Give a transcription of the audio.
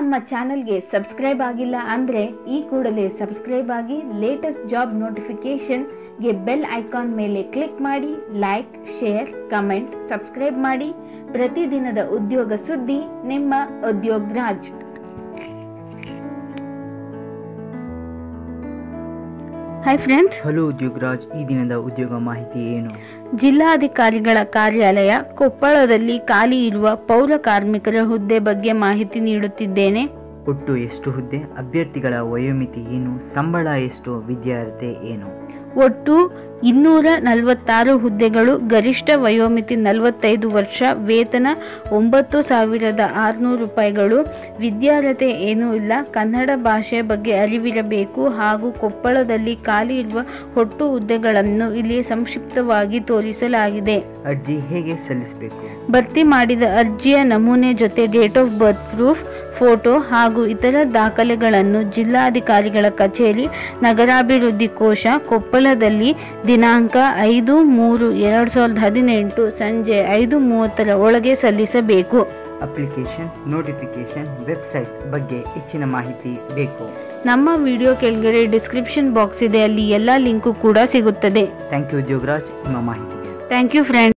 ನಮ್ಮ ಚಾನೆಲ್ಗೆ ಸಬ್ಸ್ಕ್ರೈಬ್ ಆಗಿಲ್ಲ ಅಂದರೆ ಈ ಕೂಡಲೇ ಸಬ್ಸ್ಕ್ರೈಬ್ ಆಗಿ ಲೇಟೆಸ್ಟ್ ಜಾಬ್ ನೋಟಿಫಿಕೇಷನ್ಗೆ ಬೆಲ್ ಐಕಾನ್ ಮೇಲೆ ಕ್ಲಿಕ್ ಮಾಡಿ ಲೈಕ್ ಶೇರ್ ಕಮೆಂಟ್ ಸಬ್ಸ್ಕ್ರೈಬ್ ಮಾಡಿ ಪ್ರತಿದಿನದ ಉದ್ಯೋಗ ಸುದ್ದಿ ನಿಮ್ಮ Udyog Raj hi friends hello Udyograj ಈ ದಿನದ ಉದ್ಯೋಗ ಮಾಹಿತಿ ಏನು ಜಿಲ್ಲಾಧಿಕಾರಿಗಳ ಕಾರ್ಯಾಲಯ ಕೊಪ್ಪಳದಲ್ಲಿ ಖಾಲಿ ಇರುವ ಪೌರ ಕಾರ್ಮಿಕರ ಹುದ್ದೆ ಬಗ್ಗೆ ಮಾಹಿತಿ ನೀಡುತ್ತಿದ್ದೇನೆ ಒಟ್ಟು ಎಷ್ಟು ಹುದ್ದೆ ಅಭ್ಯರ್ಥಿಗಳ ವಯೋಮಿತಿ ಏನು ಸಂಬಳ ಎಷ್ಟು ವಿದ್ಯಾರ್ಹತೆ ಏನು ಒಟ್ಟು ಇನ್ನೂರ ನಲವತ್ತಾರು ಹುದ್ದೆಗಳು ಗರಿಷ್ಠ ವಯೋಮಿತಿ ನಲವತ್ತೈದು ವರ್ಷ ವೇತನ ಒಂಬತ್ತು ಸಾವಿರದ ಆರುನೂರು ರೂಪಾಯಿಗಳು ವಿದ್ಯಾರ್ಹತೆ ಏನೂ ಇಲ್ಲ ಕನ್ನಡ ಭಾಷೆ ಬಗ್ಗೆ ಅರಿವಿರಬೇಕು ಹಾಗೂ ಕೊಪ್ಪಳದಲ್ಲಿ ಖಾಲಿ ಇರುವ ಒಟ್ಟು ಹುದ್ದೆಗಳನ್ನು ಇಲ್ಲಿ ಸಂಕ್ಷಿಪ್ತವಾಗಿ ತೋರಿಸಲಾಗಿದೆ ಅರ್ಜಿ ಹೇಗೆ ಸಲ್ಲಿಸಬೇಕು ಭರ್ತಿ ಮಾಡಿದ ಅರ್ಜಿಯ ನಮೂನೆ ಜೊತೆ date of birth proof photo ಹಾಗೂ ಇತರ ದಾಖಲೆಗಳನ್ನು ಜಿಲ್ಲಾಧಿಕಾರಿಗಳ ಕಚೇರಿ ನಗರಾಭಿವೃದ್ಧಿ ಕೋಶ ಕೊಪ್ಪಳದಲ್ಲಿ ದಿನಾಂಕ ಐದು ಮೂರು ಎರಡು ಸಾವಿರದ ಹದಿನೆಂಟು ಸಂಜೆ ಐದು ಮೂವತ್ತರ ಒಳಗೆ ಸಲ್ಲಿಸಬೇಕು ಅಪ್ಲಿಕೇಶನ್ ನೋಟಿಫಿಕೇಶನ್ ವೆಬ್ಸೈಟ್ ಬಗ್ಗೆ ಹೆಚ್ಚಿನ ಮಾಹಿತಿ ಬೇಕು ನಮ್ಮ ವಿಡಿಯೋ ಕೆಳಗಡೆ ಡಿಸ್ಕ್ರಿಪ್ಷನ್ ಬಾಕ್ಸ್ ಇದೆ ಅಲ್ಲಿ ಎಲ್ಲ ಲಿಂಕು ಕೂಡ ಸಿಗುತ್ತದೆ ಥ್ಯಾಂಕ್ ಯು ಉದ್ಯೋಗರಾಜ್ ನಿಮ್ಮ ಮಾಹಿತಿಗೆ ಥ್ಯಾಂಕ್ ಯು ಫ್ರೆಂಡ್